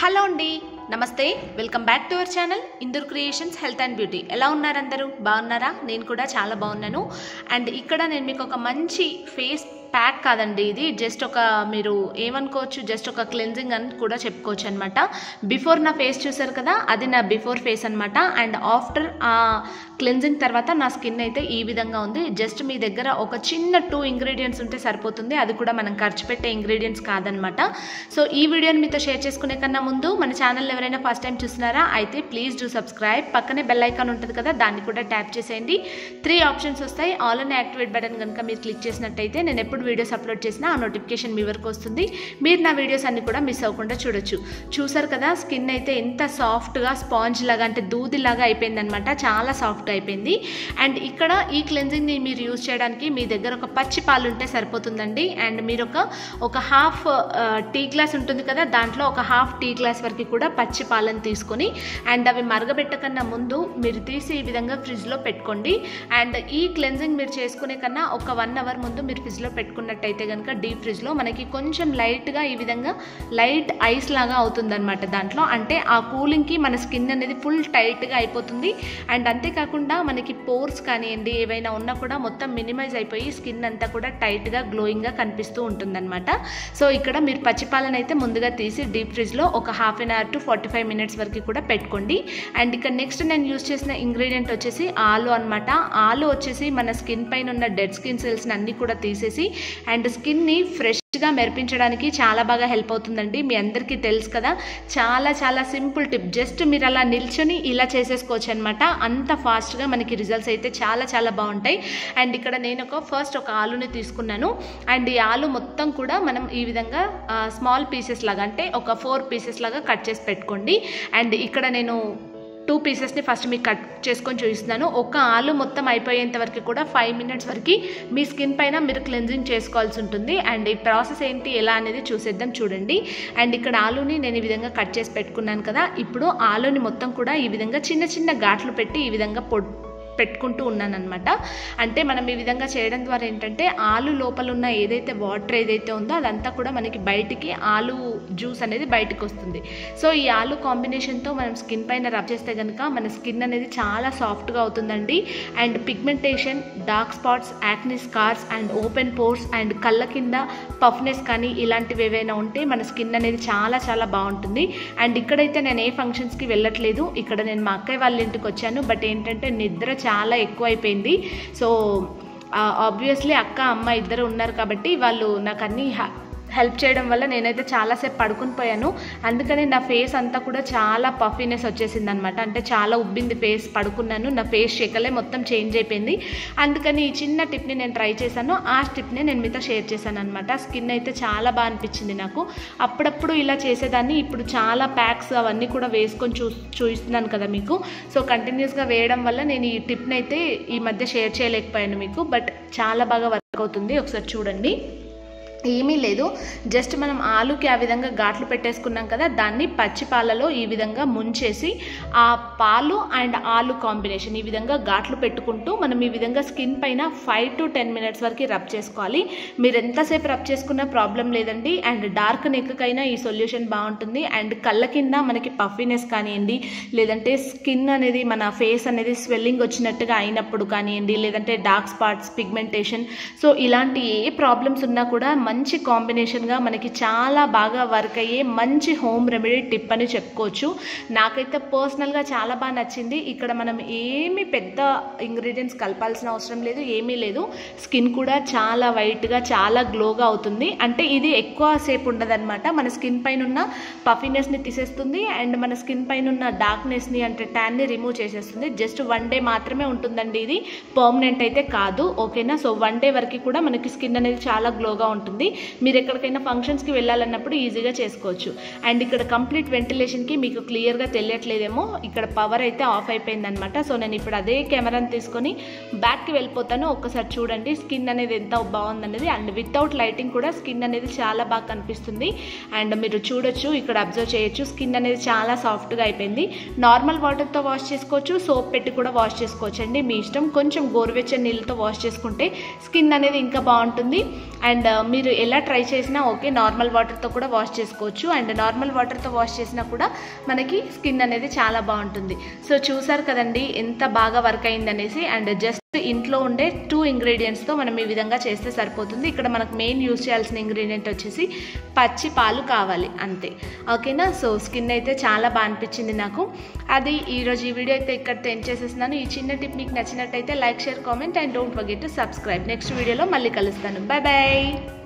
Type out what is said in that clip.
hello అండి నమస్తే welcome back to our channel Indur creations health and beauty ఎలా ఉన్నారు అందరూ బాగున్నారా నేను కూడా చాలా బాగున్నాను అండ్ ఇక్కడ నేను మీకు ఒక మంచి ఫేస్ ప్యాక్ కాదండి ఇది జస్ట్ ఒక మీరు ఏమనుకోవచ్చు జస్ట్ ఒక క్లెన్జింగ్ అని కూడా చెప్పుకోవచ్చు అనమాట బిఫోర్ నా ఫేస్ చూసారు కదా అది నా బిఫోర్ ఫేస్ అనమాట అండ్ ఆఫ్టర్ ఆ క్లెన్జింగ్ తర్వాత నా స్కిన్ అయితే ఈ విధంగా ఉంది జస్ట్ మీ దగ్గర ఒక చిన్న టూ ఇంగ్రీడియంట్స్ ఉంటే సరిపోతుంది అది కూడా మనం ఖర్చు పెట్టే ఇంగ్రీడియంట్స్ కాదనమాట సో ఈ వీడియోని మీతో షేర్ చేసుకునే కన్నా ముందు మన ఛానల్ ఎవరైనా ఫస్ట్ టైం చూస్తున్నారా అయితే ప్లీజ్ డూ సబ్స్క్రైబ్ పక్కనే బెల్ ఐకాన్ ఉంటుంది కదా దాన్ని కూడా ట్యాప్ చేసేయండి త్రీ ఆప్షన్స్ వస్తాయి ఆల్ అని యాక్టివేట్ బటన్ కనుక మీరు క్లిక్ చేసినట్టయితే నేను ఎప్పుడు వీడియోస్ అప్లోడ్ చేసినా ఆ నోటిఫికేషన్ మీ వరకు వస్తుంది మీరు నా వీడియోస్ అన్ని కూడా మిస్ అవ్వకుండా చూడొచ్చు చూసారు కదా స్కిన్ అయితే ఎంత సాఫ్ట్గా స్పాంజ్ లాగా అంటే దూదిలాగా అయిపోయిందనమాట చాలా సాఫ్ట్గా అయిపోయింది అండ్ ఇక్కడ ఈ క్లెన్జింగ్ని మీరు యూజ్ చేయడానికి మీ దగ్గర ఒక పచ్చి పాలు ఉంటే సరిపోతుందండి అండ్ మీరు ఒక ఒక హాఫ్ టీ గ్లాస్ ఉంటుంది కదా దాంట్లో ఒక హాఫ్ టీ గ్లాస్ వరకు కూడా పచ్చి పాలను తీసుకొని అండ్ అవి మరగబెట్టకన్నా ముందు మీరు తీసి ఈ విధంగా ఫ్రిడ్జ్లో పెట్టుకోండి అండ్ ఈ క్లెన్జింగ్ మీరు చేసుకునే కన్నా ఒక వన్ అవర్ ముందు మీరు ఫ్రిడ్జ్లో పెట్టుకున్నట్టయితే కనుక డీప్ ఫ్రిడ్జ్లో మనకి కొంచెం లైట్గా ఈ విధంగా లైట్ ఐస్ లాగా అవుతుందన్నమాట దాంట్లో అంటే ఆ కూలింగ్కి మన స్కిన్ అనేది ఫుల్ టైట్గా అయిపోతుంది అండ్ అంతేకాకుండా మనకి పోర్స్ కానివ్వండి ఏవైనా ఉన్నా కూడా మొత్తం మినిమైజ్ అయిపోయి స్కిన్ అంతా కూడా టైట్గా గ్లోయింగ్గా కనిపిస్తూ ఉంటుందన్నమాట సో ఇక్కడ మీరు పచ్చిపాలను అయితే ముందుగా తీసి డీప్ ఫ్రిడ్జ్లో ఒక half an hour to forty five minutes వరకు కూడా పెట్టుకోండి అండ్ ఇక్కడ నెక్స్ట్ నేను యూస్ చేసిన ఇంగ్రీడియంట్ వచ్చేసి ఆలు అనమాట ఆలు వచ్చేసి మన స్కిన్ పైన ఉన్న డెడ్ స్కిన్ సెల్స్ని అన్నీ కూడా తీసేసి అండ్ స్కిన్ని ఫ్రెష్గా మెరిపించడానికి చాలా బాగా హెల్ప్ అవుతుందండి మీ అందరికీ తెలుసు కదా చాలా చాలా సింపుల్ టిప్ జస్ట్ మీరు అలా నిల్చొని ఇలా చేసేసుకోవచ్చు అనమాట అంత ఫాస్ట్గా మనకి రిజల్ట్స్ అయితే చాలా చాలా బాగుంటాయి అండ్ ఇక్కడ నేను ఒక ఫస్ట్ ఒక ఆలుని తీసుకున్నాను అండ్ ఈ ఆలు మొత్తం కూడా మనం ఈ విధంగా స్మాల్ పీసెస్ లాగా అంటే ఒక ఫోర్ పీసెస్ లాగా కట్ చేసి పెట్టుకోండి అండ్ ఇక్కడ నేను టూ పీసెస్ని ఫస్ట్ మీకు కట్ చేసుకొని చూపిస్తున్నాను ఒక ఆలు మొత్తం అయిపోయేంత వరకు కూడా ఫైవ్ మినిట్స్ వరకు మీ స్కిన్ పైన మీరు క్లెన్జింగ్ చేసుకోవాల్సి ఉంటుంది అండ్ ఈ ప్రాసెస్ ఏంటి ఎలా అనేది చూసేద్దాం చూడండి అండ్ ఇక్కడ ఆలుని నేను ఈ విధంగా కట్ చేసి పెట్టుకున్నాను కదా ఇప్పుడు ఆలుని మొత్తం కూడా ఈ విధంగా చిన్న చిన్న ఘాట్లు పెట్టి ఈ విధంగా పొడ్ పెట్టుకుంటూ ఉన్నానమాట అంటే మనం ఈ విధంగా చేయడం ద్వారా ఏంటంటే ఆలు లోపల ఉన్న ఏదైతే వాటర్ ఏదైతే ఉందో అదంతా కూడా మనకి బయటికి ఆలు జ్యూస్ అనేది బయటకు వస్తుంది సో ఈ ఆలు కాంబినేషన్తో మనం స్కిన్ పైన రబ్ చేస్తే కనుక మన స్కిన్ అనేది చాలా సాఫ్ట్గా అవుతుందండి and pigmentation dark spots acne scars and open pores and కళ్ళ కింద పఫ్నెస్ కానీ ఇలాంటివి ఏవైనా ఉంటే మన స్కిన్ అనేది చాలా చాలా బాగుంటుంది అండ్ ఇక్కడైతే నేను ఏ ఫంక్షన్స్కి వెళ్ళట్లేదు ఇక్కడ నేను మా అక్కయ్య వాళ్ళ ఇంటికి వచ్చాను బట్ ఏంటంటే నిద్ర చాలా ఎక్కువ అయిపోయింది సో ఆబ్వియస్లీ అక్క అమ్మ ఇద్దరు ఉన్నారు కాబట్టి వాళ్ళు నాకు అన్నీ హెల్ప్ చేయడం వల్ల నేనైతే చాలాసేపు పడుకుని పోయాను అందుకని నా ఫేస్ అంతా కూడా చాలా పఫీనెస్ వచ్చేసింది అనమాట అంటే చాలా ఉబ్బింది ఫేస్ పడుకున్నాను నా ఫేస్ షేకలే మొత్తం చేంజ్ అయిపోయింది అందుకని ఈ చిన్న టిప్ని నేను ట్రై చేశాను ఆ టిప్ని నేను మీతో షేర్ చేశాను అనమాట స్కిన్ అయితే చాలా బాగా అనిపించింది నాకు అప్పుడప్పుడు ఇలా చేసేదాన్ని ఇప్పుడు చాలా ప్యాక్స్ అవన్నీ కూడా వేసుకొని చూ చూపిస్తున్నాను కదా మీకు సో కంటిన్యూస్గా వేయడం వల్ల నేను ఈ టిప్ని అయితే ఈ మధ్య షేర్ చేయలేకపోయాను మీకు బట్ చాలా బాగా వర్క్ అవుతుంది ఒకసారి చూడండి ఏమీ లేదు జస్ట్ మనం ఆలుకి ఆ విధంగా ఘాట్లు పెట్టేసుకున్నాం కదా దాన్ని పచ్చి పాలలో ఈ విధంగా ముంచేసి ఆ పాలు అండ్ ఆలు కాంబినేషన్ ఈ విధంగా ఘాట్లు పెట్టుకుంటూ మనం ఈ విధంగా స్కిన్ పైన ఫైవ్ టు టెన్ మినిట్స్ వరకు రబ్ చేసుకోవాలి మీరు ఎంతసేపు రబ్ చేసుకున్నా ప్రాబ్లం లేదండి అండ్ డార్క్ నెక్కకైనా ఈ సొల్యూషన్ బాగుంటుంది అండ్ కళ్ళ కింద మనకి పఫీనెస్ కానివ్వండి లేదంటే స్కిన్ అనేది మన ఫేస్ అనేది స్వెల్లింగ్ వచ్చినట్టుగా అయినప్పుడు కానివ్వండి లేదంటే డార్క్ స్పాట్స్ పిగ్మెంటేషన్ సో ఇలాంటి ఏ ప్రాబ్లమ్స్ ఉన్నా కూడా మంచి కాంబినేషన్గా మనకి చాలా బాగా వర్క్ అయ్యే మంచి హోమ్ రెమెడీ టిప్ అని చెప్పుకోవచ్చు నాకైతే పర్సనల్గా చాలా బాగా నచ్చింది ఇక్కడ మనం ఏమి పెద్ద ఇంగ్రీడియంట్స్ కలపాల్సిన అవసరం లేదు ఏమీ లేదు స్కిన్ కూడా చాలా వైట్గా చాలా గ్లోగా అవుతుంది అంటే ఇది ఎక్కువ సేపు ఉండదన్నమాట మన స్కిన్ పైన ఉన్న పఫీనెస్ని తీసేస్తుంది అండ్ మన స్కిన్ పైన ఉన్న డార్క్నెస్ని అంటే ట్యాన్ని రిమూవ్ చేసేస్తుంది జస్ట్ వన్ డే మాత్రమే ఉంటుందండి ఇది పర్మనెంట్ అయితే కాదు ఓకేనా సో వన్ డే వరకు కూడా మనకి స్కిన్ అనేది చాలా గ్లోగా ఉంటుంది మీరు ఎక్కడికైనా ఫంక్షన్స్కి వెళ్ళాలన్నప్పుడు ఈజీగా చేసుకోవచ్చు అండ్ ఇక్కడ కంప్లీట్ వెంటిలేషన్కి మీకు క్లియర్గా తెలియట్లేదేమో ఇక్కడ పవర్ అయితే ఆఫ్ అయిపోయిందనమాట సో నేను ఇప్పుడు అదే కెమెరాని తీసుకొని బ్యాక్కి వెళ్ళిపోతాను ఒక్కసారి చూడండి స్కిన్ అనేది ఎంత బాగుందనేది అండ్ వితౌట్ లైటింగ్ కూడా స్కిన్ అనేది చాలా బాగా కనిపిస్తుంది అండ్ మీరు చూడొచ్చు ఇక్కడ అబ్జర్వ్ చేయొచ్చు స్కిన్ అనేది చాలా సాఫ్ట్గా అయిపోయింది నార్మల్ వాటర్తో వాష్ చేసుకోవచ్చు సోప్ పెట్టి కూడా వాష్ చేసుకోవచ్చు అండి మీ ఇష్టం కొంచెం గోరువెచ్చని నీళ్ళతో వాష్ చేసుకుంటే స్కిన్ అనేది ఇంకా బాగుంటుంది అండ్ మీరు మీరు ఎలా ట్రై చేసినా ఓకే నార్మల్ వాటర్తో కూడా వాష్ చేసుకోవచ్చు అండ్ నార్మల్ వాటర్తో వాష్ చేసినా కూడా మనకి స్కిన్ అనేది చాలా బాగుంటుంది సో చూసారు కదండి ఎంత బాగా వర్క్ అయిందనేసి అండ్ జస్ట్ ఇంట్లో ఉండే టూ ఇంగ్రీడియంట్స్తో మనం ఈ విధంగా చేస్తే సరిపోతుంది ఇక్కడ మనకు మెయిన్ యూస్ చేయాల్సిన ఇంగ్రీడియంట్ వచ్చేసి పచ్చి పాలు కావాలి అంతే ఓకేనా సో స్కిన్ అయితే చాలా బాగా అనిపించింది నాకు అది ఈరోజు ఈ వీడియో అయితే ఇక్కడితో ఎండ్ చేసేస్తున్నాను ఈ చిన్న టిప్ మీకు నచ్చినట్టయితే like share comment and don't forget to subscribe next వీడియోలో మళ్ళీ కలుస్తాను బాయ్ బాయ్